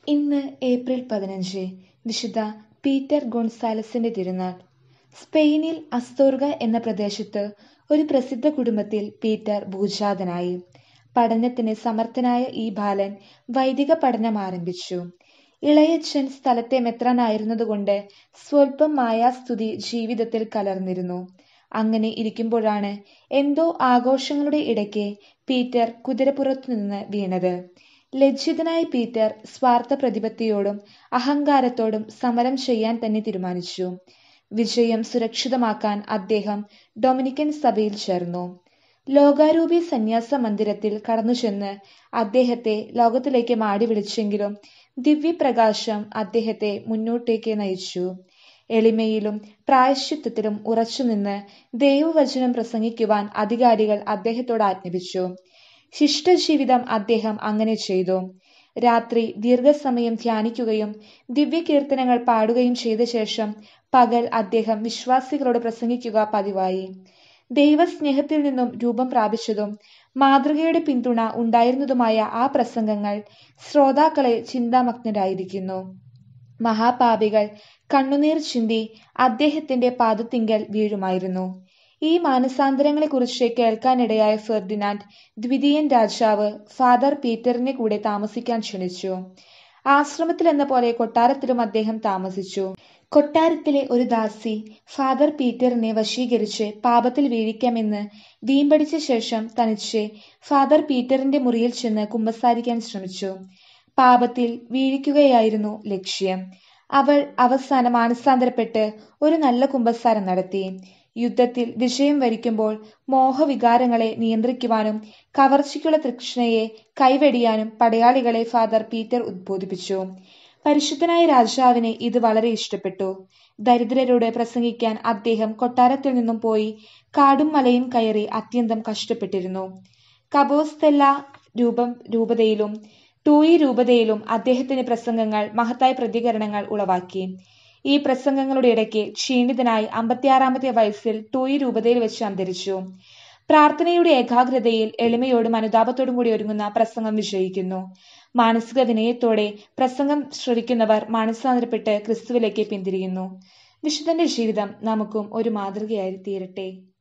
ഇന്ന് ഏപ്രിൽ പതിനഞ്ച് വിശുദ്ധ പീറ്റർ ഗൊൺസാലസിന്റെ തിരുനാൾ സ്പെയിനിൽ അസ്തോർഗ എന്ന പ്രദേശത്ത് ഒരു പ്രസിദ്ധ കുടുംബത്തിൽ പീറ്റർ ഭൂജാതനായി പഠനത്തിന് സമർത്ഥനായ ഈ ബാലൻ വൈദിക പഠനം ആരംഭിച്ചു ഇളയച്ഛൻ സ്ഥലത്തെ മെത്രാനായിരുന്നതുകൊണ്ട് സ്വൽപ്പം മായാസ്തുതി ജീവിതത്തിൽ കലർന്നിരുന്നു അങ്ങനെ ഇരിക്കുമ്പോഴാണ് എന്തോ ആഘോഷങ്ങളുടെ ഇടയ്ക്ക് പീറ്റർ കുതിരപ്പുറത്തുനിന്ന് വീണത് ലജ്ജിതനായ പീറ്റർ സ്വാർത്ഥ പ്രതിപത്തിയോടും അഹങ്കാരത്തോടും സമരം ചെയ്യാൻ തന്നെ തീരുമാനിച്ചു വിജയം സുരക്ഷിതമാക്കാൻ അദ്ദേഹം ഡൊമിനിക്കൻ സഭയിൽ ചേർന്നു ലോകാരൂപി സന്യാസ മന്ദിരത്തിൽ കടന്നുചെന്ന് അദ്ദേഹത്തെ ലോകത്തിലേക്ക് മാടി വിളിച്ചെങ്കിലും ദിവ്യപ്രകാശം അദ്ദേഹത്തെ മുന്നോട്ടേക്ക് നയിച്ചു എളിമയിലും പ്രായശ്ചിത്തത്തിലും ഉറച്ചുനിന്ന് ദൈവവചനം പ്രസംഗിക്കുവാൻ അധികാരികൾ അദ്ദേഹത്തോട് ആജ്ഞാപിച്ചു ശിഷ്ടജീവിതം അദ്ദേഹം അങ്ങനെ ചെയ്തു രാത്രി ദീർഘസമയം ധ്യാനിക്കുകയും ദിവ്യകീർത്തനങ്ങൾ പാടുകയും ചെയ്ത ശേഷം പകൽ അദ്ദേഹം വിശ്വാസികളോട് പ്രസംഗിക്കുക പതിവായി ദൈവസ്നേഹത്തിൽ നിന്നും രൂപം പ്രാപിച്ചതും മാതൃകയുടെ പിന്തുണ ഉണ്ടായിരുന്നതുമായ ആ പ്രസംഗങ്ങൾ ശ്രോതാക്കളെ ചിന്താമഗ്നരായിരിക്കുന്നു മഹാപാപികൾ കണ്ണുനീർ ചിന്തി അദ്ദേഹത്തിന്റെ പാദത്തിങ്കൽ വീഴുമായിരുന്നു ഈ മാനസാന്തരങ്ങളെക്കുറിച്ച് കേൾക്കാനിടയായ ഫെർഡിനാൻഡ് ദ്വിതീയൻ രാജാവ് ഫാദർ പീറ്ററിനെ കൂടെ താമസിക്കാൻ ക്ഷണിച്ചു ആശ്രമത്തിലെന്ന പോലെ കൊട്ടാരത്തിലും അദ്ദേഹം താമസിച്ചു കൊട്ടാരത്തിലെ ഒരു ദാസി ഫാദർ പീറ്ററിനെ വശീകരിച്ച് പാപത്തിൽ വീഴിക്കാമെന്ന് വീമ്പടിച്ച ശേഷം തനിച്ച് ഫാദർ പീറ്ററിന്റെ മുറിയിൽ ചെന്ന് കുമ്പസാരിക്കാൻ ശ്രമിച്ചു പാപത്തിൽ വീഴിക്കുകയായിരുന്നു ലക്ഷ്യം അവൾ അവസാനം മാനസാന്തരപ്പെട്ട് ഒരു നല്ല കുമ്പസാരം നടത്തി യുദ്ധത്തിൽ വിജയം വരിക്കുമ്പോൾ മോഹവികാരങ്ങളെ നിയന്ത്രിക്കുവാനും കവർച്ചയ്ക്കുള്ള തൃഷ്ണയെ കൈവെടിയാനും പടയാളികളെ ഫാദർ പീറ്റർ ഉദ്ബോധിപ്പിച്ചു പരിശുദ്ധനായ രാജാവിന് ഇത് വളരെ ഇഷ്ടപ്പെട്ടു ദരിദ്രരോട് പ്രസംഗിക്കാൻ അദ്ദേഹം കൊട്ടാരത്തിൽ നിന്നും പോയി കാടും മലയും കയറി അത്യന്തം കഷ്ടപ്പെട്ടിരുന്നു കബോസ്തെല്ല രൂപം രൂപതയിലും ടൂയി രൂപതയിലും അദ്ദേഹത്തിന്റെ പ്രസംഗങ്ങൾ മഹത്തായ പ്രതികരണങ്ങൾ ഉളവാക്കി ഈ പ്രസംഗങ്ങളുടെ ഇടയ്ക്ക് ക്ഷീണിതനായി അമ്പത്തിയാറാമത്തെ വയസ്സിൽ ടൂയി രൂപതയിൽ വെച്ച് അന്തരിച്ചു പ്രാർത്ഥനയുടെ ഏകാഗ്രതയിൽ എളിമയോടും അനുതാപത്തോടും കൂടി ഒരുങ്ങുന്ന പ്രസംഗം വിജയിക്കുന്നു മാനസിക വിനയത്തോടെ പ്രസംഗം ശ്രവിക്കുന്നവർ മാനസാന്തരപ്പെട്ട് ക്രിസ്തുവിലേക്ക് പിന്തിരിയുന്നു വിശുദ്ധന്റെ ജീവിതം നമുക്കും ഒരു മാതൃകയായി തീരട്ടെ